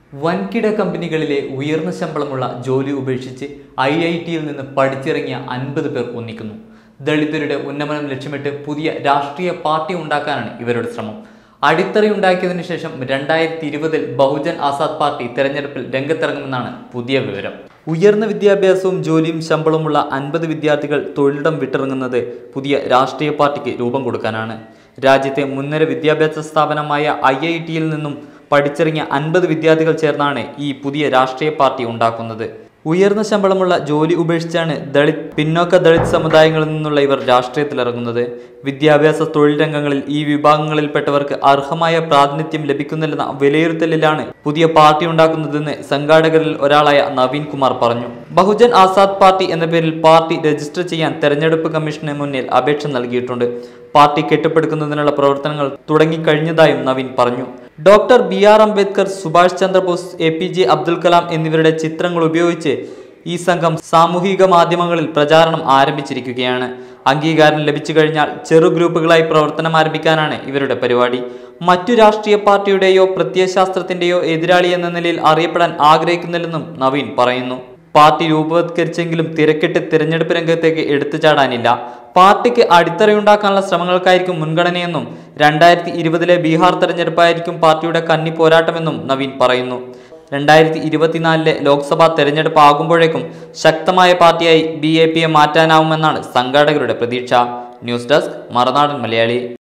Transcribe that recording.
വൻകിട കമ്പനികളിലെ ഉയർന്ന ശമ്പളമുള്ള ജോലി ഉപേക്ഷിച്ച് ഐ ഐ ടിയിൽ നിന്ന് പഠിച്ചിറങ്ങിയ അൻപത് പേർ ഒന്നിക്കുന്നു ദളിതരുടെ ഉന്നമനം ലക്ഷ്യമിട്ട് പുതിയ രാഷ്ട്രീയ പാർട്ടി ഉണ്ടാക്കാനാണ് ഇവരുടെ ശ്രമം അടിത്തറയുണ്ടാക്കിയതിനു ശേഷം രണ്ടായിരത്തി ഇരുപതിൽ ബഹുജൻ ആസാദ് പാർട്ടി തെരഞ്ഞെടുപ്പിൽ രംഗത്തിറങ്ങുമെന്നാണ് പുതിയ വിവരം ഉയർന്ന വിദ്യാഭ്യാസവും ജോലിയും ശമ്പളമുള്ള അൻപത് വിദ്യാർത്ഥികൾ തൊഴിലിടം വിട്ടിറങ്ങുന്നത് പുതിയ രാഷ്ട്രീയ പാർട്ടിക്ക് രൂപം കൊടുക്കാനാണ് രാജ്യത്തെ മുൻനിര വിദ്യാഭ്യാസ സ്ഥാപനമായ ഐ ഐ ടിയിൽ നിന്നും പഠിച്ചിറങ്ങിയ അൻപത് വിദ്യാർത്ഥികൾ ചേർന്നാണ് ഈ പുതിയ രാഷ്ട്രീയ പാർട്ടി ഉണ്ടാക്കുന്നത് ഉയർന്ന ശമ്പളമുള്ള ജോലി ഉപേക്ഷിച്ചാണ് ദളിത് പിന്നോക്ക ദളിത് സമുദായങ്ങളിൽ നിന്നുള്ള ഇവർ രാഷ്ട്രീയത്തിലിറങ്ങുന്നത് വിദ്യാഭ്യാസ തൊഴിൽ രംഗങ്ങളിൽ ഈ വിഭാഗങ്ങളിൽപ്പെട്ടവർക്ക് അർഹമായ പ്രാതിനിധ്യം ലഭിക്കുന്നില്ലെന്ന വിലയിരുത്തലിലാണ് പുതിയ പാർട്ടി ഉണ്ടാക്കുന്നതെന്ന് സംഘാടകരിൽ ഒരാളായ നവീൻ കുമാർ പറഞ്ഞു ബഹുജൻ ആസാദ് പാർട്ടി എന്ന പേരിൽ പാർട്ടി രജിസ്റ്റർ ചെയ്യാൻ തെരഞ്ഞെടുപ്പ് കമ്മീഷന് മുന്നിൽ അപേക്ഷ നൽകിയിട്ടുണ്ട് പാർട്ടി കെട്ടിപ്പടുക്കുന്നതിനുള്ള പ്രവർത്തനങ്ങൾ തുടങ്ങിക്കഴിഞ്ഞതായും നവീൻ പറഞ്ഞു doctor B R Ambedkar Subhash Chandra Bose A P J Abdul Kalam എന്നിവരുടെ ചിത്രങ്ങൾ ഉപയോഗിച്ച് ഈ സംഘം സാമൂഹിക മാധ്യമങ്ങളിൽ പ്രചാരണം ആരംഭിച്ചിരിക്കുകയാണ് അംഗീകാരം ലഭിച്ചു കഴിഞ്ഞാൽ ചെറു ഗ്രൂപ്പുകളായി പ്രവർത്തനം ആരംഭിക്കാനാണ് ഇവരുടെ പരിപാടി മറ്റു രാഷ്ട്രീയ പാർട്ടിയുടെയോ പ്രത്യയശാസ്ത്രത്തിന്റെയോ എതിരാളി എന്ന നിലയിൽ അറിയപ്പെടാൻ ആഗ്രഹിക്കുന്നില്ലെന്നും നവീൻ പറയുന്നു പാർട്ടി രൂപവത്കരിച്ചെങ്കിലും തിരക്കിട്ട് തിരഞ്ഞെടുപ്പ് രംഗത്തേക്ക് എടുത്തു ചാടാനില്ല പാർട്ടിക്ക് അടിത്തറയുണ്ടാക്കാനുള്ള ശ്രമങ്ങൾക്കായിരിക്കും മുൻഗണനയെന്നും രണ്ടായിരത്തി ഇരുപതിലെ ബീഹാർ തെരഞ്ഞെടുപ്പായിരിക്കും പാർട്ടിയുടെ കന്നി പോരാട്ടമെന്നും നവീൻ പറയുന്നു രണ്ടായിരത്തി ഇരുപത്തിനാലിലെ ലോക്സഭാ തെരഞ്ഞെടുപ്പ് ആകുമ്പോഴേക്കും ശക്തമായ പാർട്ടിയായി ബി എ പിയെ മാറ്റാനാവുമെന്നാണ് സംഘാടകരുടെ പ്രതീക്ഷ ന്യൂസ് ഡെസ്ക് മറുനാടൻ മലയാളി